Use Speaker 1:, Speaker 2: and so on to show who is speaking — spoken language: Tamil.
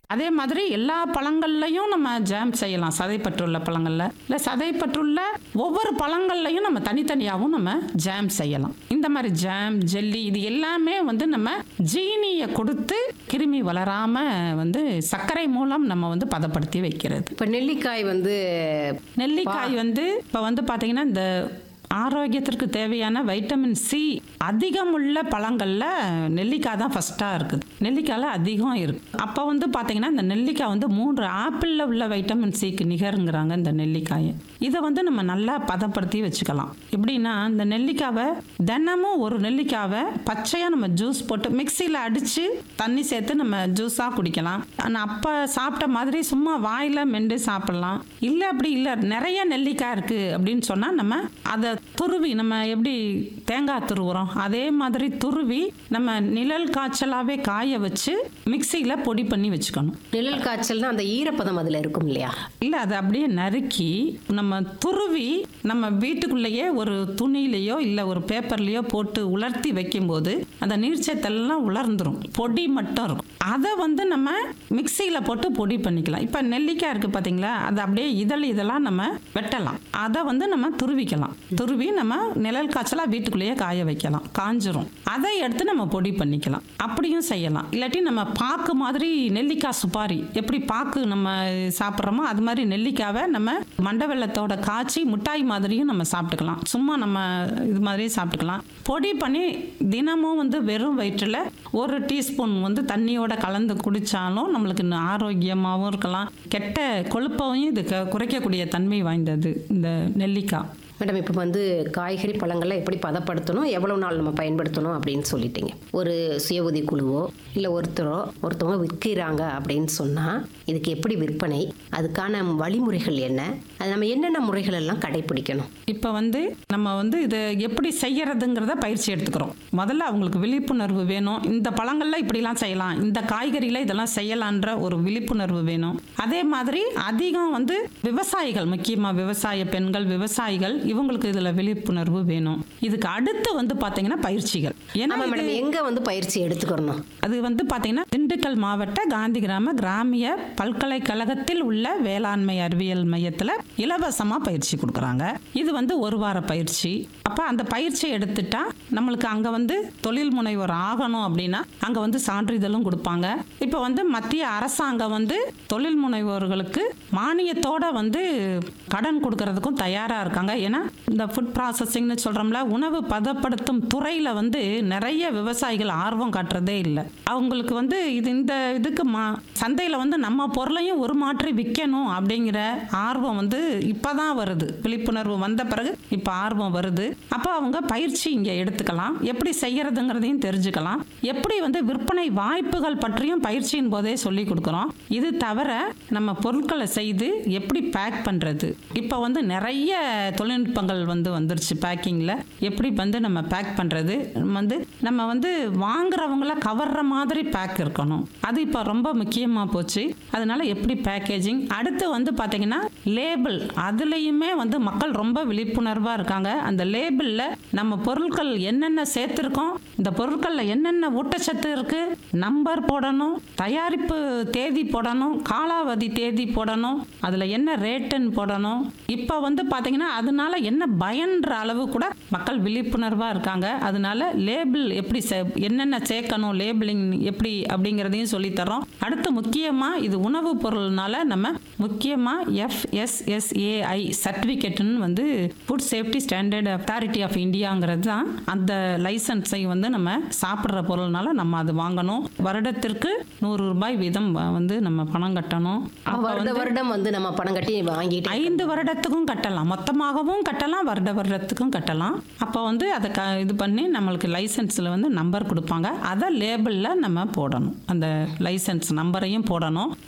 Speaker 1: அதே மாதிரி எல்லா பழங்கள்லையும் நம்ம ஜாம் செய்யலாம் சதைப்பற்றுள்ள பழங்கள்ல இல்லை சதைப்பற்றுள்ள ஒவ்வொரு பழங்கள்லையும் நம்ம தனித்தனியாகவும் நம்ம ஜாம் செய்யலாம் இந்த மாதிரி ஜாம் ஜெல்லி இது எல்லாமே வந்து நம்ம ஜீனியை கொடுத்து கிருமி வளராம வந்து சர்க்கரை மூலம் நம்ம வந்து பதப்படுத்தி வைக்கிறது
Speaker 2: இப்போ நெல்லிக்காய் வந்து
Speaker 1: நெல்லிக்காய் வந்து இப்போ வந்து பார்த்தீங்கன்னா இந்த ஆரோக்கியத்திற்கு தேவையான வைட்டமின் சி அதிகம் உள்ள பழங்களில் நெல்லிக்காய் தான் ஃபஸ்ட்டாக இருக்குது நெல்லிக்காயில் அதிகம் இருக்குது அப்போ வந்து பார்த்தீங்கன்னா இந்த நெல்லிக்காய் வந்து மூன்று ஆப்பிளில் உள்ள வைட்டமின் சிக்கு நிகருங்கிறாங்க இந்த நெல்லிக்காயை இதை வந்து நம்ம நல்லா பதப்படுத்தி வச்சுக்கலாம் எப்படின்னா இந்த நெல்லிக்காவை தினமும் ஒரு நெல்லிக்காவை பச்சையாக நம்ம ஜூஸ் போட்டு மிக்சியில் அடித்து தண்ணி சேர்த்து நம்ம ஜூஸாக குடிக்கலாம் ஆனால் அப்போ சாப்பிட்ட மாதிரி சும்மா வாயில் மெண்டு சாப்பிடலாம் இல்லை அப்படி இல்லை நிறைய நெல்லிக்காய் இருக்குது அப்படின்னு சொன்னால் நம்ம அதை துருவி நம்ம எப்படி தேங்காய் துருவுறோம் அதே மாதிரி துருவி நம்ம நிழல் காய்ச்சலாகவே காய வச்சு மிக்சியில் பொடி பண்ணி வச்சுக்கணும்
Speaker 2: நிழல் காய்ச்சல்னா அந்த ஈரப்பதம் அதில் இருக்கும் இல்லையா
Speaker 1: இல்லை அதை அப்படியே நறுக்கி நம்ம துருவி நம்ம வீட்டுக்குள்ளேயே ஒரு துணியிலையோ இல்லை ஒரு பேப்பர்லேயோ போட்டு உலர்த்தி வைக்கும்போது அந்த நீர்ச்சத்தெல்லாம் உலர்ந்துரும் பொடி மட்டும் இருக்கும் அதை வந்து நம்ம மிக்சியில் போட்டு பொடி பண்ணிக்கலாம் இப்போ நெல்லிக்காய் இருக்குது பார்த்தீங்களா அதை அப்படியே இதழ் இதெல்லாம் நம்ம வெட்டலாம் அதை வந்து நம்ம துருவிக்கலாம் துருவி நம்ம நிழல் காய்ச்சலாக வீட்டுக்குள்ளேயே காய வைக்கலாம் காஞ்சிரும் அதை எடுத்து நம்ம பொடி பண்ணிக்கலாம் அப்படியும் செய்யலாம் இல்லாட்டி நம்ம பாக்கு மாதிரி நெல்லிக்காய் சுப்பாரி எப்படி பாக்கு நம்ம சாப்பிட்றோமோ அது மாதிரி நெல்லிக்காவை நம்ம மண்டை வெள்ளத்தோட காய்ச்சி மிட்டாய் மாதிரியும் நம்ம சாப்பிட்டுக்கலாம் சும்மா நம்ம இது மாதிரியே சாப்பிட்டுக்கலாம் பொடி பண்ணி தினமும் வந்து வெறும் வயிற்றில் ஒரு டீஸ்பூன் வந்து தண்ணியோட கலந்து குடித்தாலும் நம்மளுக்கு இன்னும் ஆரோக்கியமாகவும் இருக்கலாம் கெட்ட கொழுப்பையும் இது க- குறைக்கக்கூடிய தன்மை வாய்ந்தது இந்த நெல்லிக்காய்
Speaker 2: மேடம் இப்போ வந்து காய்கறி பழங்களை எப்படி பதப்படுத்தணும் எவ்வளவு நாள் நம்ம பயன்படுத்தணும் அப்படின்னு சொல்லிட்டீங்க ஒரு சுய உதவி குழுவோ இல்லை ஒருத்தரோ ஒருத்தவங்க விற்கிறாங்க அப்படின்னு சொன்னால் இதுக்கு எப்படி விற்பனை அதுக்கான வழிமுறைகள் என்ன அது நம்ம என்னென்ன முறைகள் எல்லாம் கடைபிடிக்கணும்
Speaker 1: இப்போ வந்து நம்ம வந்து இதை எப்படி செய்யறதுங்கிறத பயிற்சி எடுத்துக்கிறோம் முதல்ல அவங்களுக்கு விழிப்புணர்வு வேணும் இந்த பழங்கள்ல இப்படிலாம் செய்யலாம் இந்த காய்கறியில் இதெல்லாம் செய்யலான்ற ஒரு விழிப்புணர்வு வேணும் அதே மாதிரி அதிகம் வந்து விவசாயிகள் முக்கியமாக விவசாய பெண்கள் விவசாயிகள் இவங்களுக்கு இதில் விழிப்புணர்வு வேணும் இதுக்கு அடுத்து வந்து பார்த்தீங்கன்னா பயிற்சிகள் ஏன்னா
Speaker 2: ஆமாம்
Speaker 1: இது-
Speaker 2: மேடம் எங்கே வந்து பயிற்சி எடுத்துக்கிறணும்
Speaker 1: அது வந்து பார்த்தீங்கன்னா திண்டுக்கல் மாவட்ட காந்தி கிராம கிராமிய பல்கலைக்கழகத்தில் உள்ள வேளாண்மை அறிவியல் மையத்தில் இலவசமாக பயிற்சி கொடுக்குறாங்க இது வந்து ஒரு வார பயிற்சி அப்போ அந்த பயிற்சியை எடுத்துட்டா நம்மளுக்கு அங்கே வந்து தொழில் முனைவோர் ஆகணும் அப்படின்னா அங்கே வந்து சான்றிதழும் கொடுப்பாங்க இப்போ வந்து மத்திய அரசாங்கம் வந்து தொழில் முனைவோர்களுக்கு மானியத்தோட வந்து கடன் கொடுக்கறதுக்கும் தயாராக இருக்காங்க ஏன்னா இந்த ஃபுட் ப்ராசஸிங்னு சொல்கிறோம்ல உணவு பதப்படுத்தும் துறையில் வந்து நிறைய விவசாயிகள் ஆர்வம் காட்டுறதே இல்லை அவங்களுக்கு வந்து இது இந்த இதுக்கு மா சந்தையில் வந்து நம்ம பொருளையும் ஒரு மாற்றி விற்கணும் அப்படிங்கிற ஆர்வம் வந்து இப்போ தான் வருது விழிப்புணர்வு வந்த பிறகு இப்போ ஆர்வம் வருது அப்போ அவங்க பயிற்சி இங்கே எடுத்துக்கலாம் எப்படி செய்யறதுங்கிறதையும் தெரிஞ்சுக்கலாம் எப்படி வந்து விற்பனை வாய்ப்புகள் பற்றியும் பயிற்சியின் போதே சொல்லி கொடுக்குறோம் இது தவிர நம்ம பொருட்களை செய்து எப்படி பேக் பண்ணுறது இப்போ வந்து நிறைய தொழில்நுட்பங்கள் வந்து வந்துருச்சு பேக்கிங்கில் எப்படி வந்து நம்ம பேக் பண்ணுறது வந்து நம்ம வந்து வாங்குறவங்கள கவர்ற மாதிரி பேக் இருக்கணும் அது இப்போ ரொம்ப முக்கியமாக போச்சு அதனால எப்படி பேக்கேஜிங் அடுத்து வந்து பார்த்தீங்கன்னா லேபிள் அதுலேயுமே வந்து மக்கள் ரொம்ப விழிப்புணர்வாக இருக்காங்க அந்த லேபிளில் நம்ம பொருட்கள் என்னென்ன சேர்த்துருக்கோம் இந்த பொருட்களில் என்னென்ன ஊட்டச்சத்து இருக்கு நம்பர் போடணும் தயாரிப்பு தேதி போடணும் காலாவதி தேதி போடணும் அதில் என்ன ரேட்டுன்னு போடணும் இப்போ வந்து பார்த்தீங்கன்னா அதனால என்ன பயன்ற அளவு கூட மக்கள் விழிப்புணர்வாக இருக்காங்க அதனால லேபிள் எப்படி சே- என்னென்ன சேர்க்கணும் லேபிளிங் எப்படி அப்படிங்கிறதையும் சொல்லித்தரோம் அடுத்து முக்கியமாக இது உணவுப் பொருள்னால நம்ம முக்கியமாக எஃப்எஸ்எஸ்ஏஐ சர்டிஃபிகேட்டுன்னு வந்து food safety standard authority of இந்தியாங்கிறது தான் அந்த லைசன்ஸை வந்து நம்ம சாப்பிட்ற பொருள்னால நம்ம அது வாங்கணும் வருடத்திற்கு நூறு ரூபாய் வீதம் வ- வந்து நம்ம பணம் கட்டணும் அப்ப
Speaker 2: வருட வருடம் வந்து நம்ம பணம் கட்டி வாங்கிட்டு
Speaker 1: ஐந்து வருடத்துக்கும் கட்டலாம் மொத்தமாகவும் கட்டலாம் வருட வருடத்துக்கும் கட்டலாம் அப்போ வந்து அதை க இது பண்ணி நம்மளுக்கு லைசன்ஸில் வந்து நம்பர் கொடுப்பாங்க அதை லேபிளில் நம்ம போடணும் அந்த லைசன்ஸ் நம்பரையும் போடணும்